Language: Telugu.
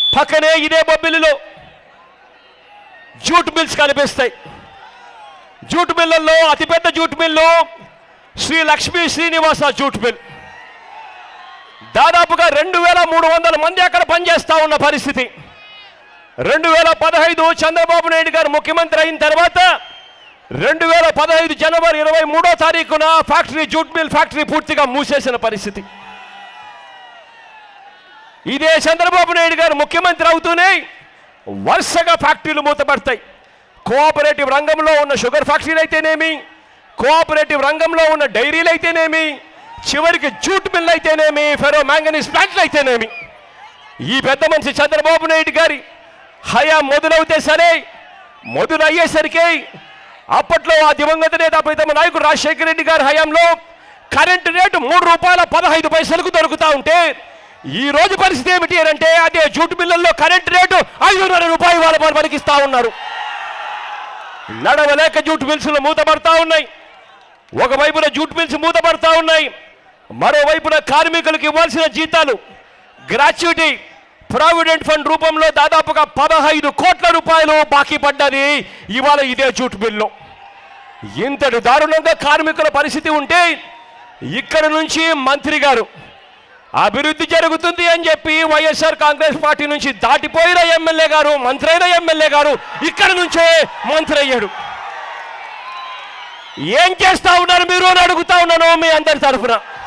పక్కనే ఇదే బొబ్బిలిలో జూట్ మిల్స్ కనిపిస్తాయి జూట్ మిల్లల్లో అతిపెద్ద jute mill Shri Lakshmi Srinivasa jute mill దాదాపుగా రెండు వేల మూడు వందల మంది అక్కడ పనిచేస్తా ఉన్న పరిస్థితి రెండు వేల పదహైదు చంద్రబాబు నాయుడు గారు ముఖ్యమంత్రి అయిన తర్వాత రెండు వేల పదహైదు జనవరి ఇరవై మూడో తారీఖున ఫ్యాక్టరీ జూట్ మిల్ ఫ్యాక్టరీ పూర్తిగా మూసేసిన పరిస్థితి ఇదే చంద్రబాబు నాయుడు గారు ముఖ్యమంత్రి అవుతూనే వరుసగా ఫ్యాక్టరీలు మూతపడతాయి కోఆపరేటివ్ రంగంలో ఉన్న షుగర్ ఫ్యాక్టరీలు అయితేనేమి కోఆపరేటివ్ రంగంలో ఉన్న డైరీలు అయితేనేమి చివరికి జూట్ మిల్ అయితేనేమి ఫెరో మ్యాంగనీస్ ప్లాంట్లు అయితేనేమి ఈ పెద్ద మనిషి చంద్రబాబు నాయుడు గారి హయా మొదలవుతే సరే మొదలయ్యేసరికి అప్పట్లో ఆ దివంగత నేత ప్రీతమ నాయకుడు రాజశేఖర రెడ్డి గారి హయాంలో కరెంటు రేటు మూడు రూపాయల పదహైదు పైసలకు దొరుకుతా ఉంటే ఈ రోజు పరిస్థితి ఏమిటి అని అంటే అదే జూట్ బిల్లుల్లో కరెంటు రేటు ఐదున్నర రూపాయలు వాళ్ళ వాళ్ళు పలికిస్తా ఉన్నారు నడవలేక జూట్ మిల్స్లు మూతపడతా ఉన్నాయి ఒకవైపున జూట్ మిల్స్ మూతపడతా ఉన్నాయి మరోవైపున కార్మికులకు ఇవ్వాల్సిన జీతాలు గ్రాచ్యుటీ ప్రావిడెంట్ ఫండ్ రూపంలో దాదాపుగా పదహైదు కోట్ల రూపాయలు బాకీ పడ్డది ఇవాళ ఇదే జూట్ బిల్లు ఇంతటి దారుణంగా కార్మికుల పరిస్థితి ఉంటే ఇక్కడ నుంచి మంత్రి గారు అభివృద్ధి జరుగుతుంది అని చెప్పి వైఎస్ఆర్ కాంగ్రెస్ పార్టీ నుంచి దాటిపోయిన ఎమ్మెల్యే గారు మంత్రి అయిన ఎమ్మెల్యే గారు ఇక్కడ నుంచే మంత్రి అయ్యాడు ఏం చేస్తా ఉన్నారు మీరు అని అడుగుతా ఉన్నాను మీ అందరి తరఫున